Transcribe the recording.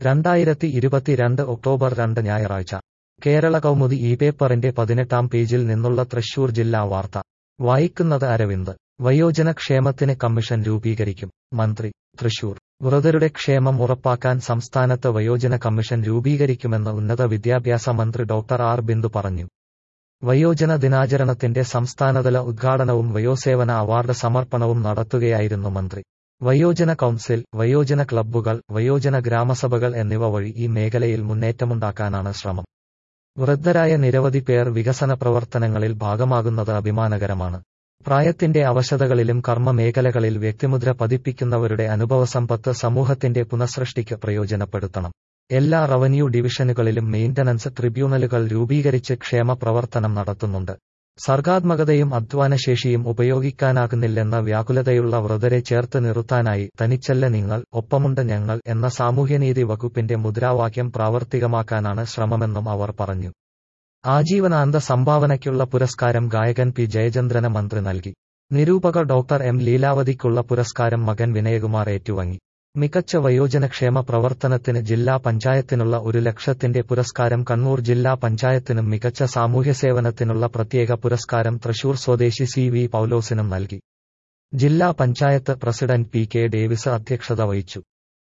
രണ്ടായിരത്തി ഇരുപത്തിരണ്ട് ഒക്ടോബർ രണ്ട് ഞായറാഴ്ച കേരള കൗമുദി ഈ പേപ്പറിന്റെ പതിനെട്ടാം പേജിൽ നിന്നുള്ള തൃശൂർ ജില്ലാ വാർത്ത വായിക്കുന്നത് അരവിന്ദ് വയോജന ക്ഷേമത്തിന് കമ്മീഷൻ രൂപീകരിക്കും മന്ത്രി തൃശൂർ വൃതരുടെ ക്ഷേമം ഉറപ്പാക്കാൻ സംസ്ഥാനത്ത് വയോജന കമ്മീഷൻ രൂപീകരിക്കുമെന്ന് ഉന്നത വിദ്യാഭ്യാസ മന്ത്രി ഡോക്ടർ ആർ ബിന്ദു പറഞ്ഞു വയോജന ദിനാചരണത്തിന്റെ സംസ്ഥാനതല ഉദ്ഘാടനവും വയോസേവന അവാർഡ് സമർപ്പണവും നടത്തുകയായിരുന്നു മന്ത്രി വയോജന കൗൺസിൽ വയോജന ക്ലബ്ബുകൾ വയോജന ഗ്രാമസഭകൾ എന്നിവ വഴി ഈ മേഖലയിൽ മുന്നേറ്റമുണ്ടാക്കാനാണ് ശ്രമം വൃദ്ധരായ നിരവധി പേർ വികസന പ്രവർത്തനങ്ങളിൽ ഭാഗമാകുന്നത് അഭിമാനകരമാണ് പ്രായത്തിന്റെ അവശതകളിലും കർമ്മ മേഖലകളിൽ വ്യക്തിമുദ്ര പതിപ്പിക്കുന്നവരുടെ അനുഭവസമ്പത്ത് സമൂഹത്തിന്റെ പുനഃസൃഷ്ടിക്ക് പ്രയോജനപ്പെടുത്തണം എല്ലാ റവന്യൂ ഡിവിഷനുകളിലും മെയിന്റനൻസ് ട്രിബ്യൂണലുകൾ രൂപീകരിച്ച് ക്ഷേമ പ്രവർത്തനം നടത്തുന്നുണ്ട് സർഗാത്മകതയും അധ്വാനശേഷിയും ഉപയോഗിക്കാനാകുന്നില്ലെന്ന വ്യാകുലതയുള്ള വൃതരെ ചേർത്ത് നിർത്താനായി തനിച്ചല്ല നിങ്ങൾ ഒപ്പമുണ്ട് ഞങ്ങൾ എന്ന സാമൂഹ്യനീതി വകുപ്പിന്റെ മുദ്രാവാക്യം പ്രാവർത്തികമാക്കാനാണ് ശ്രമമെന്നും അവർ പറഞ്ഞു ആജീവനാന്ത സംഭാവനയ്ക്കുള്ള പുരസ്കാരം ഗായകൻ പി ജയചന്ദ്രന് മന്ത്രി നൽകി നിരൂപക ഡോക്ടർ എം ലീലാവതിക്കുള്ള പുരസ്കാരം മകൻ വിനയകുമാർ ഏറ്റുവാങ്ങി മികച്ച വയോജനക്ഷേമ പ്രവർത്തനത്തിന് ജില്ലാ പഞ്ചായത്തിനുള്ള ഒരു ലക്ഷത്തിന്റെ പുരസ്കാരം കണ്ണൂർ ജില്ലാ പഞ്ചായത്തിനും മികച്ച സാമൂഹ്യസേവനത്തിനുള്ള പ്രത്യേക പുരസ്കാരം തൃശൂർ സ്വദേശി സി വി പൌലോസിനും നൽകി ജില്ലാ panchayat president P K Davis അധ്യക്ഷത വഹിച്ചു